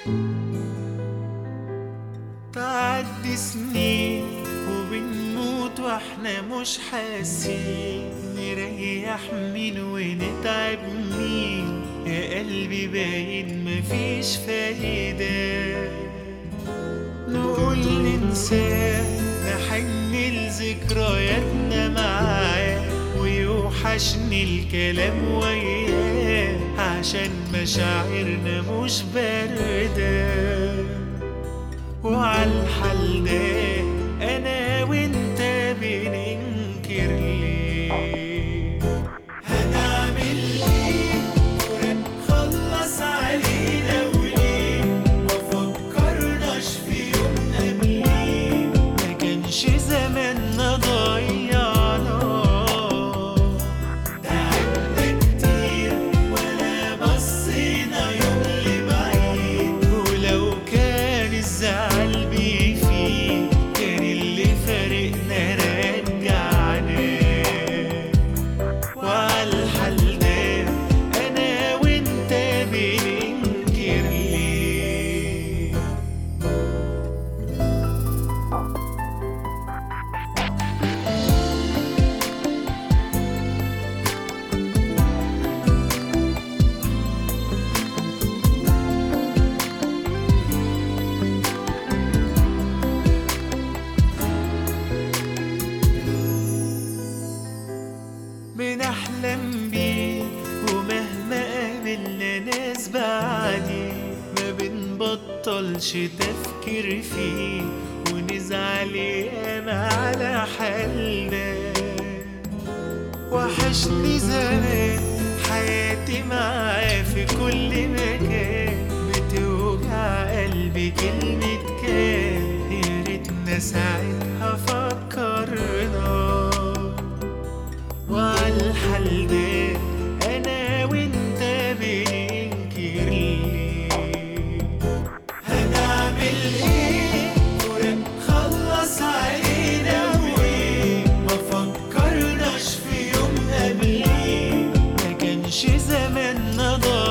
تعدي سنين وبنموت واحنا مش حاسين نريح مين ونتعب مين يا قلبي باين مفيش فايدة نقول ننساه نحن لذكرياتنا معاه ويوحشني الكلام وياه عشان مشاعرنا مش باردة وعالحال ده انا وانت بننكر ليه هنعمل ايه فراق خلص علينا وليه ما فكرناش في يوم قبليه ما كانش زماننا ضيعنا تعبنا كتير ولا بصينا يوم لبعيد ولو كان الزعل بيفيد كان اللي فارقنا رجعنا وعالحال ده انا وانت بننكر ليه بنحلم بيه ومهما قابلنا ناس بعدي ما بنبطلش تفكير فيه ونزعل ياما على حالنا وحشني زمان حياتي معاه في كل مكان بتوجع قلبي كلمة كان يا ريتنا ساعتها فكرنا وعالحال ده انا وانت بننكر ليه هنعمل ايه فراق خلص علينا وايه ما فكرناش في يوم قبليه ما كانش زماننا ضايع